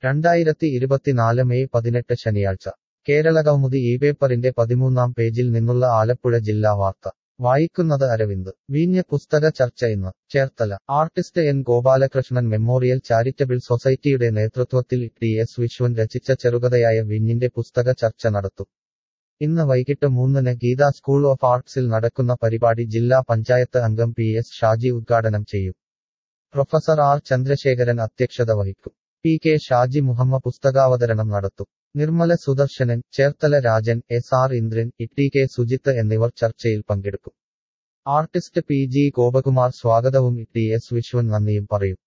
രണ്ടായിരത്തി ഇരുപത്തിനാല് മെയ് പതിനെട്ട് ശനിയാഴ്ച കേരള കൗമുദി ഈ പേപ്പറിന്റെ പതിമൂന്നാം പേജിൽ നിന്നുള്ള ആലപ്പുഴ ജില്ലാ വാർത്ത വായിക്കുന്നത് അരവിന്ദ് വീഞ്ഞ് പുസ്തക ചർച്ച ഇന്ന് Cherthala artist N Gopalakrishnan memorial charitable സൊസൈറ്റിയുടെ നേതൃത്വത്തിൽ ടി എസ് വിശ്വൻ രചിച്ച ചെറുകഥയായ വിഞ്ഞിന്റെ പുസ്തക ചർച്ച നടത്തും ഇന്ന് വൈകിട്ട് മൂന്നിന് ഗീത സ്കൂൾ ഓഫ് ആർട്സിൽ നടക്കുന്ന പരിപാടി ജില്ലാ പഞ്ചായത്ത് അംഗം പി എസ് ഷാജി ഉദ്ഘാടനം ചെയ്യും പ്രൊഫസർ ആർ ചന്ദ്രശേഖരൻ അധ്യക്ഷത വഹിക്കും പി കെ ഷാജി മുഹമ്മ പുസ്തകാവതരണം നടത്തും Nirmala Sudarsanan Cherthala Rajan S R Indran E K Sujith എന്നിവർ ചർച്ചയിൽ പങ്കെടുക്കും ആർട്ടിസ്റ്റ് പി ജി ഗോപകുമാർ സ്വാഗതവും ടി എസ് വിശ്വൻ നന്ദിയും പറയും